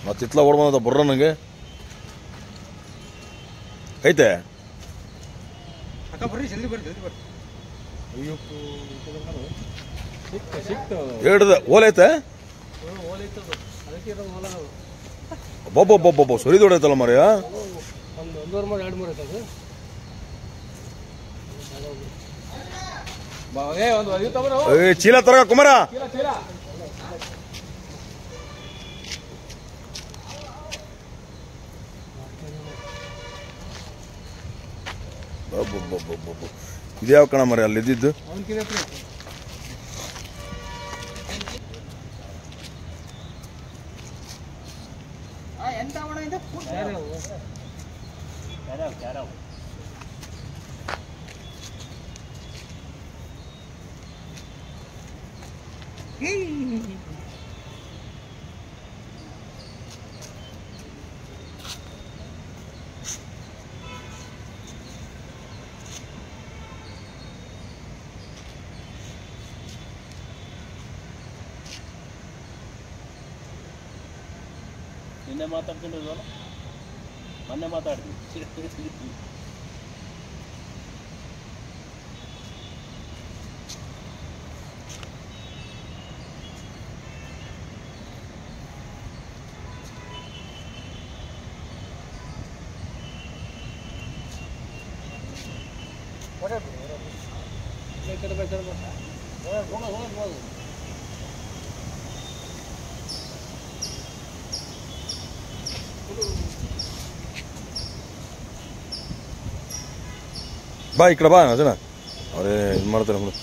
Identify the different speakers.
Speaker 1: ಮತ್ತೆ ಇತ್ಲ ಓಡ್ ಬಂದ ಬುರ್ರ ನನಗೆ ಐತೆ
Speaker 2: ಅಕ್ಕ ಬರ್ರಿ ಜಲ್ದಿ ಬರ್ರಿ ಜಲ್ದಿ ಬರ್ರಿ
Speaker 3: ಸಿಕ್ತು ಸಿಕ್ತು
Speaker 1: ಹೇಳ್ದ ಓಲ್ ಐತೆ
Speaker 3: ಓಲ್ ಇತ್ತದು ಅದಕ್ಕೆ ಇರೋದು ಹೊಲ ಅದು.
Speaker 1: ಬೊಬ್ಬೊಬ್ಬೊಬ್ಬೊಬ್ಬ ಸುರಿದು ಹೊಡೈತಲ್ಲ ಮರ್ಯ
Speaker 3: ಒಂದು ಒಂದೂವರೆ ಮೂರು ಎರಡು ಮೂರು ಐತೆ ಅದು ಬಾ, ಏ ಒಂದು ಐದು ತಗೋರು
Speaker 1: ಏ ಚೀಲ ತರಗ ಕುಮಾರ
Speaker 3: ಚೀಲ ಚೀಲ
Speaker 1: ಬೊಬ್ಬೊಬ್ಬೊಬ್ಬೊಬ್ಬೊ. ಇದ್ಯಾವ ಕಣ ಮರಿ ಅಲ್ಲಿ ಇದ್ದಿದ್ದು
Speaker 3: ಅವನಕಿದೆ
Speaker 2: ಎಂತ ಅವಣ ಇದು
Speaker 4: ನಿನ್ನೆ ಮಾತಾಡ್ಕೊಂಡಿದ್ವಲ್ಲ ಮೊನ್ನೆ ಮಾತಾಡ್ತೀವಿ
Speaker 3: ಬೇಕಾದ್ರೆ ಬೇಕಾದ್ರೆ
Speaker 1: ಬಾ ಈ ಕಡೆ ಬಾ ಅಜನ ಅವರೇ ಇದು ಮಾಡ್ತಾರೆ ಬಿಡು